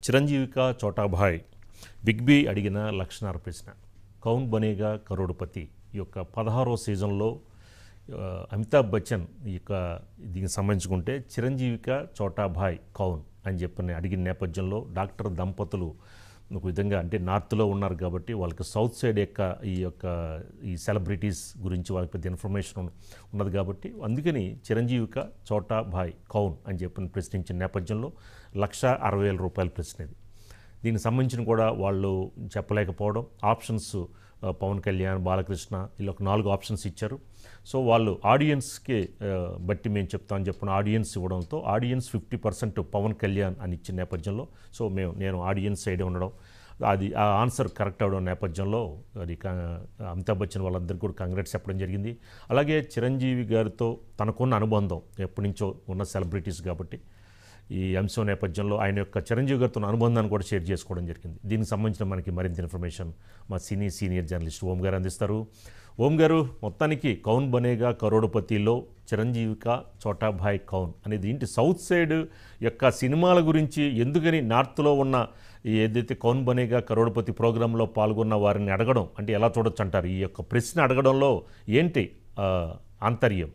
చిరంజీవిక చోటాభాయ్ big B అడిగిన లక్షణార ప్రశ్న కౌన్ బనేగా కరోడుపతి ఈ యొక్క పదహారో సీజన్లో ఆ, అమితాబ్ బచ్చన్ ఈ యొక్క దీనికి సంబంధించుకుంటే చిరంజీవిక చోటాభాయ్ కౌన్ అని చెప్పని అడిగిన నేపథ్యంలో డాక్టర్ దంపతులు ఒక విధంగా అంటే నార్త్లో ఉన్నారు కాబట్టి వాళ్ళకి సౌత్ సైడ్ యొక్క ఈ యొక్క ఈ సెలబ్రిటీస్ గురించి వాళ్ళకి పెద్ద ఇన్ఫర్మేషన్ ఉన్న- ఉన్నది కాబట్టి అందుకని చిరంజీవిక చోటా భాయ్ కౌన్ అని చెప్పని ప్రశ్నించిన నేపథ్యంలో లక్ష అరవై వేల రూపాయల ప్రశ్న ఇది దీనికి సంబంధించిన కూడా వాళ్ళు చెప్పలేకపోవడం ఆప్షన్స్ ఆ, పవన్ కళ్యాణ్ బాలకృష్ణ వీళ్ళు ఒక నాలుగు ఆప్షన్స్ ఇచ్చారు సో వాళ్ళు ఆడియన్స్కి ఆ, బట్టి మేము చెప్తామని చెప్పిన ఆడియన్స్ ఇవ్వడంతో audience fifty percent Pawan Kalyan అని ఇచ్చిన నేపథ్యంలో సో మేము నేను ఆడియన్స్ సైడే ఉండడం అది ఆ ఆన్సర్ కరెక్ట్ అవడం నేపథ్యంలో అది కా- అమితాబ్ బచ్చన్ వాళ్ళందరికీ కూడా కాంగ్రెస్ చెప్పడం జరిగింది అలాగే చిరంజీవి గారితో తనకున్న అనుబంధం ఎప్పటి నుంచో ఉన్న సెలబ్రిటీస్ కాబట్టి ఈ అంశం నేపథ్యంలో ఆయన యొక్క చిరంజీవి గారితో ఉన్న అనుబంధాన్ని కూడా షేర్ చేసుకోవడం జరిగింది దీనికి సంబంధించిన మనకి మరింత ఇన్ఫర్మేషన్ మా సినీ సీనియర్ జర్నలిస్ట్ ఓం గారు అందిస్తారు ఓం గారు మొత్తానికి కౌన్ బనేగా కరోడుపతిలో చిరంజీవిక చోటాభాయ్ కౌన్ అనేది ఏంటి సౌత్ సైడ్ యొక్క సినిమాల గురించి ఎందుకని నార్త్లో ఉన్న ఈ ఏదైతే కౌన్ బనేగా కరోడుపతి ప్రోగ్రాంలో పాల్గొన్న వారిని అడగడం అంటే ఎలా చూడొచ్చు అంటారు ఈ యొక్క ప్రశ్న అడగడంలో ఏంటి ఆ, ఆంతర్యం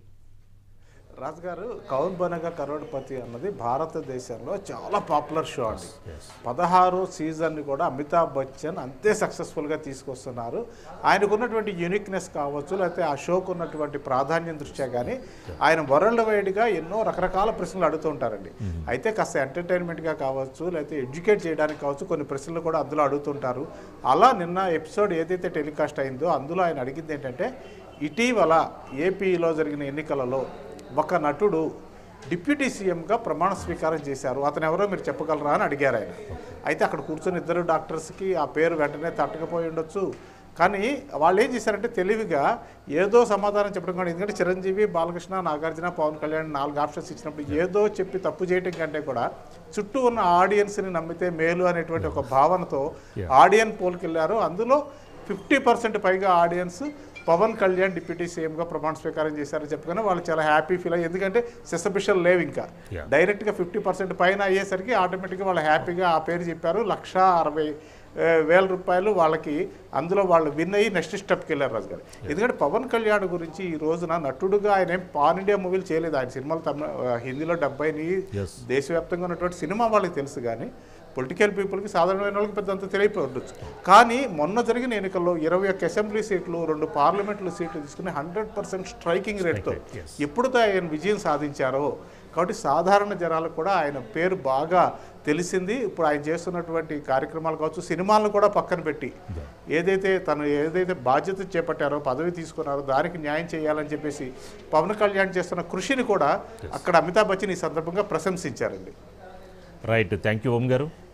రాజు గారు కౌన్ బనగా కరోడ్పతి అన్నది భారతదేశంలో చాలా పాపులర్ షో అండి పదహారు సీజన్ని కూడా అమితాబ్ బచ్చన్ అంతే సక్సెస్ఫుల్గా తీసుకొస్తున్నారు ఆయనకు ఉన్నటువంటి యూనిక్నెస్ కావచ్చు లేకపోతే ఆ షోకు ఉన్నటువంటి ప్రాధాన్యం దృష్ట్యా కానీ ఆయన వరల్డ్ వైడ్గా ఎన్నో రకరకాల ప్రశ్నలు అడుగుతూ ఉంటారండి అయితే కాస్త ఎంటర్టైన్మెంట్గా కావచ్చు లేకపోతే ఎడ్యుకేట్ చేయడానికి కావచ్చు కొన్ని ప్రశ్నలు కూడా అందులో అడుగుతుంటారు అలా నిన్న ఎపిసోడ్ ఏదైతే టెలికాస్ట్ అయిందో అందులో ఆయన అడిగింది ఏంటంటే ఇటీవల ఏపీలో జరిగిన ఎన్నికలలో ఒక నటుడు డిప్యూటీ సీఎంగా ప్రమాణ స్వీకారం చేశారు అతను ఎవరో మీరు చెప్పగలరా అని అడిగారు ఆయన అయితే అక్కడ కూర్చొని ఇద్దరు డాక్టర్స్కి ఆ పేరు వెంటనే తట్టకపోయి ఉండొచ్చు కానీ వాళ్ళు ఏం చేశారంటే తెలివిగా ఏదో సమాధానం చెప్పడం కానీ ఎందుకంటే చిరంజీవి బాలకృష్ణ నాగార్జున పవన్ కళ్యాణ్ నాలుగు ఆప్షన్స్ ఇచ్చినప్పుడు ఏదో చెప్పి తప్పు చేయటం కంటే కూడా చుట్టూ ఉన్న ఆడియన్స్ని నమ్మితే మేలు అనేటువంటి ఒక భావనతో ఆడియన్ పోల్కి వెళ్ళారు అందులో ఫిఫ్టీ పర్సెంట్ పైగా ఆడియన్స్ పవన్ కళ్యాణ్ డిప్యూటీ సీఎంగా ప్రమాణ స్వీకారం చేశారని చెప్పుకొని వాళ్ళు చాలా హ్యాపీ ఫీల్ అయ్యి ఎందుకంటే సెసబిషల్ లేవు ఇంకా Yeah. డైరెక్ట్గా ఫిఫ్టీ పర్సెంట్ పైన అయ్యేసరికి ఆటోమేటిక్గా వాళ్ళు హ్యాపీగా ఆ పేరు చెప్పారు లక్ష అరవై ఏ, వేల రూపాయలు వాళ్ళకి అందులో వాళ్ళు విన్ అయ్యి నెక్స్ట్ స్టెప్కి వెళ్ళారు రాజు గారు ఎందుకంటే పవన్ కళ్యాణ్ గురించి ఈ రోజున నటుడుగా ఆయన ఏం పాన్ ఇండియా మూవీలు చేయలేదు ఆయన సినిమాలు తమిళ ఆ, హిందీలో డెబ్బైని Yes. దేశవ్యాప్తంగా ఉన్నటువంటి సినిమా వాళ్ళకి తెలుసు కానీ పొలిటికల్ పీపుల్కి సాధారణమైన వాళ్ళకి పెద్ద అంత తెలియపోయి ఉండొచ్చు కానీ మొన్న జరిగిన ఎన్నికల్లో ఇరవై ఒక్క అసెంబ్లీ సీట్లు రెండు పార్లమెంట్లు సీట్లు తీసుకుని హండ్రెడ్ పర్సెంట్ స్ట్రైకింగ్ రేట్తో rate, yes. ఎప్పుడైతే ఆయన విజయం సాధించారో కాబట్టి సాధారణ జనాలకు కూడా ఆయన పేరు బాగా తెలిసింది ఇప్పుడు ఆయన చేస్తున్నటువంటి కార్యక్రమాలు కావచ్చు సినిమాలను కూడా పక్కన పెట్టి ఏదైతే తను ఏదైతే బాధ్యత చేపట్టారో పదవి తీసుకున్నారో దానికి న్యాయం చేయాలని చెప్పేసి పవన్ కళ్యాణ్ చేస్తున్న కృషిని కూడా అక్కడ అమితాబ్ బచ్చన్ ఈ సందర్భంగా ప్రశంసించారండి రైట్ థ్యాంక్ యూ ఓం గారు